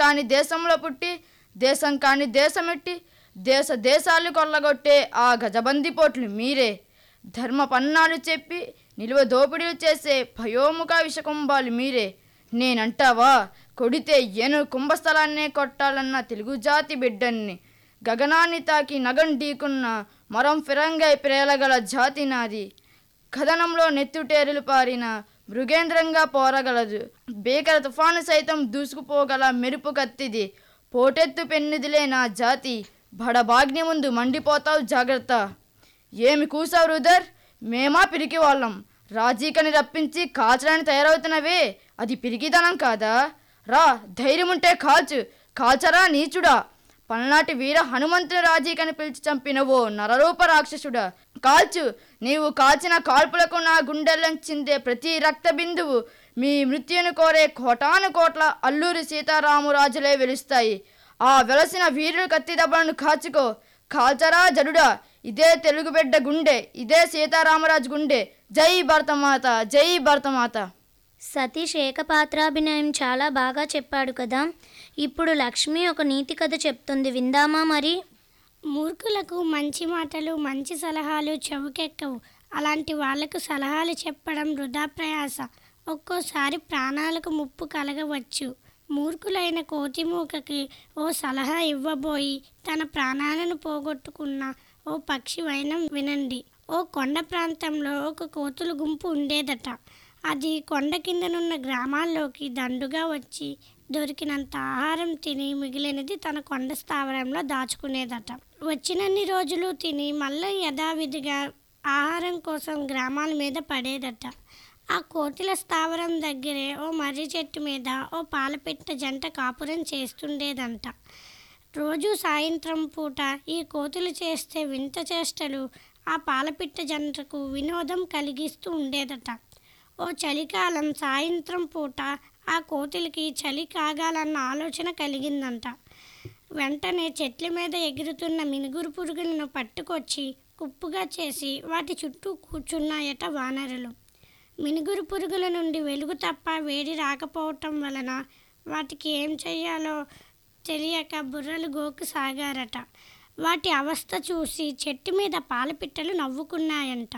కాని దేశంలో పుట్టి దేశం కాని దేశమెట్టి దేశ దేశాలు కొల్లగొట్టే ఆ గజబంది పోట్లు మీరే ధర్మ పన్నాలు చెప్పి నిలువ దోపిడీలు చేసే భయోముఖ విషకుంభాలు మీరే నేనంటావా కొడితే ఏను కుంభస్థలాన్నే కొట్టాలన్న తెలుగు జాతి బిడ్డన్ని గగనాన్ని తాకి నగం ఢీకున్న మరం ఫిరంగై ప్రేలగల జాతి నాది కథనంలో నెత్తుటేరులు పారిన మృగేంద్రంగా పోరగలదు భీకర తుఫాను సైతం దూసుకుపోగల మెరుపు కత్తిది పోటెత్తు పెన్నిదిలే నా జాతి బడబాగ్ని ముందు మండిపోతావు జాగ్రత్త ఏమి కూసావు రుదర్ మేమా పిరికి వాళ్ళం రాజీకని రప్పించి కాల్చడానికి తయారవుతున్నవే అది పిరికిదనం కాదా రా ధైర్యముంటే కాల్చు కాల్చరా నీచుడా పల్నాటి వీర హనుమంతుని రాజీకని పిలిచి చంపినవో నరరూప రాక్షసుడా కాల్చు నీవు కాల్చిన కాల్పులకు నా గుండెల్లం చిందే ప్రతి రక్త బిందువు మీ మృత్యును కోరే కోటాను కోట్ల అల్లూరి సీతారామురాజులే వెలుస్తాయి ఆ వెలసిన వీరుడు కత్తి దెబ్బలను కాచుకో కాల్చరా జడుడా ఇదే తెలుగు బిడ్డ గుండె ఇదే సీతారామరాజు గుండె జై భరతమాత జై భరతమాత సతీష్ ఏకపాత్రాభినయం చాలా బాగా చెప్పాడు కదా ఇప్పుడు లక్ష్మి ఒక నీతి కథ చెప్తుంది విందామా మరి మూర్ఖులకు మంచి మాటలు మంచి సలహాలు చెవుకెక్కవు అలాంటి వాళ్లకు సలహాలు చెప్పడం వృధా ప్రయాస ఒక్కోసారి ప్రాణాలకు ముప్పు కలగవచ్చు మూర్ఖులైన కోతిమూకకి ఓ సలహా ఇవ్వబోయి తన ప్రాణాలను పోగొట్టుకున్న ఓ పక్షి వైనం వినండి ఓ కొండ ప్రాంతంలో ఒక కోతుల గుంపు ఉండేదట అది కొండ కిందనున్న గ్రామాల్లోకి దండుగా వచ్చి దొరికినంత ఆహారం తిని మిగిలినది తన కొండ స్థావరంలో దాచుకునేదట వచ్చినన్ని రోజులు తిని మళ్ళీ యథావిధిగా ఆహారం కోసం గ్రామాల మీద పడేదట ఆ కోతిల స్థావరం దగ్గరే ఓ మర్రి చెట్టు మీద ఓ పాలపెట్ట జంట కాపురం చేస్తుండేదంట రోజు సాయంత్రం పూట ఈ కోతులు చేస్తే వింత చేష్టలు ఆ పాలపిట్ట జంటకు వినోదం కలిగిస్తూ ఉండేదట ఓ చలికాలం సాయంత్రం పూట ఆ కోతులకి చలి కాగాలన్న ఆలోచన కలిగిందంట వెంటనే చెట్ల మీద ఎగురుతున్న మినుగురు పురుగులను పట్టుకొచ్చి కుప్పుగా చేసి వాటి చుట్టూ కూర్చున్నాయట వానరులు మినుగురు పురుగుల నుండి వెలుగు తప్ప వేడి రాకపోవటం వలన వాటికి ఏం చెయ్యాలో తెలియక బుర్రలు గోకు సాగారట వాటి అవస్థ చూసి చెట్టు మీద పాలపిట్టలు నవ్వుకున్నాయంట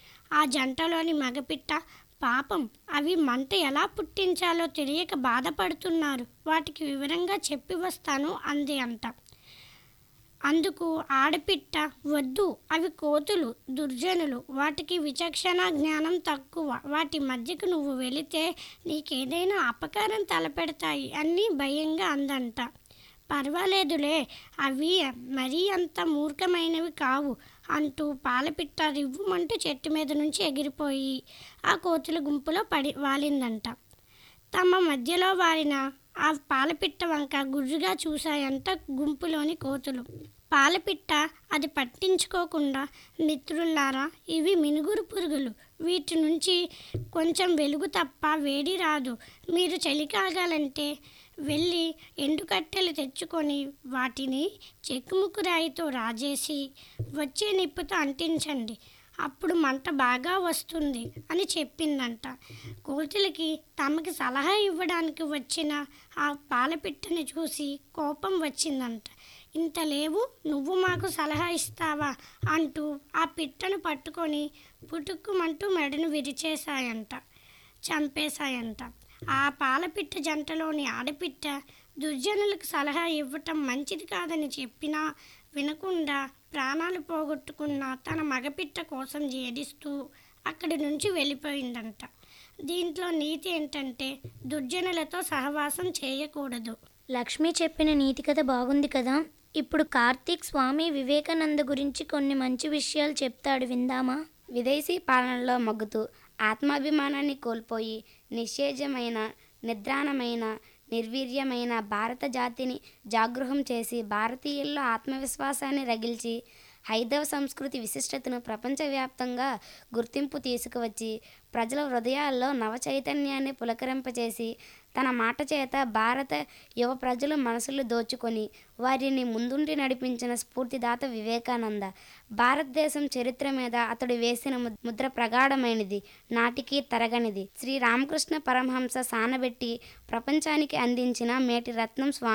ఆ జంటలోని మగపిట్ట పాపం అవి మంట ఎలా పుట్టించాలో తెలియక బాధపడుతున్నారు వాటికి వివరంగా చెప్పి వస్తాను అంది అంట అందుకు ఆడపిట్ట వద్దు అవి కోతులు దుర్జనులు వాటికి విచక్షణ జ్ఞానం తక్కువ వాటి మధ్యకు నువ్వు వెళితే నీకేదైనా అపకారం తలపెడతాయి అని భయంగా అందంట పర్వాలేదులే అవి మరీ అంత మూర్ఖమైనవి కావు అంటూ పాలపిట్ట రివ్వుమంటూ చెట్టు మీద నుంచి ఎగిరిపోయి ఆ కోతుల గుంపులో పడి వాలిందంట తమ మధ్యలో వారిన ఆ పాలపిట్ట వంక గుర్రుగా చూశాయంట గుంపులోని కోతులు పాలపిట్ట అది పట్టించుకోకుండా మిత్రులారా ఇవి మినుగురు పురుగులు వీటి నుంచి కొంచెం వెలుగు తప్ప వేడి రాదు మీరు చలి కాగాలంటే వెళ్ళి ఎండుకట్టెలు తెచ్చుకొని వాటిని చెక్కుముక్కు రాయితో రాజేసి వచ్చే నిప్పుతో అంటించండి అప్పుడు మంట బాగా వస్తుంది అని చెప్పిందంట కోతులకి తమకి సలహా ఇవ్వడానికి వచ్చిన ఆ పాలపిట్టని చూసి కోపం వచ్చిందంట ఇంత లేవు నువ్వు మాకు సలహా ఇస్తావా అంటూ ఆ పిట్టను పట్టుకొని పుటుక్కుమంటూ మెడను విరిచేశాయంట చంపేశాయంట ఆ పాలపిట్ట జంటలోని ఆడపిట్ట దుర్జనులకు సలహా ఇవ్వటం మంచిది కాదని చెప్పినా వినకుండా ప్రాణాలు పోగొట్టుకున్న తన మగపిట్ట కోసం జేడిస్తూ అక్కడి నుంచి వెళ్ళిపోయిందంట దీంట్లో నీతి ఏంటంటే దుర్జనులతో సహవాసం చేయకూడదు లక్ష్మి చెప్పిన నీతి కథ బాగుంది కదా ఇప్పుడు కార్తీక్ స్వామి వివేకానంద గురించి కొన్ని మంచి విషయాలు చెప్తాడు విందామా విదేశీ పాలనలో మగ్గుతూ ఆత్మాభిమానాన్ని కోల్పోయి నిశ్చేజమైన నిద్రాణమైన నిర్వీర్యమైన భారత జాతిని జాగృహం చేసి భారతీయుల్లో ఆత్మవిశ్వాసాన్ని రగిల్చి హైదవ సంస్కృతి విశిష్టతను ప్రపంచవ్యాప్తంగా గుర్తింపు తీసుకువచ్చి ప్రజల హృదయాల్లో నవ చైతన్యాన్ని పులకరింపచేసి తన మాట చేత భారత యువ ప్రజల మనసులు దోచుకొని వారిని ముందుండి నడిపించిన స్ఫూర్తిదాత వివేకానంద భారతదేశం చరిత్ర మీద అతడు వేసిన ముద్- ముద్ర ప్రగాఢమైనది నాటికి తరగనిది శ్రీ రామకృష్ణ పరమహంస సానబెట్టి ప్రపంచానికి అందించిన మేటి రత్నం స్వామి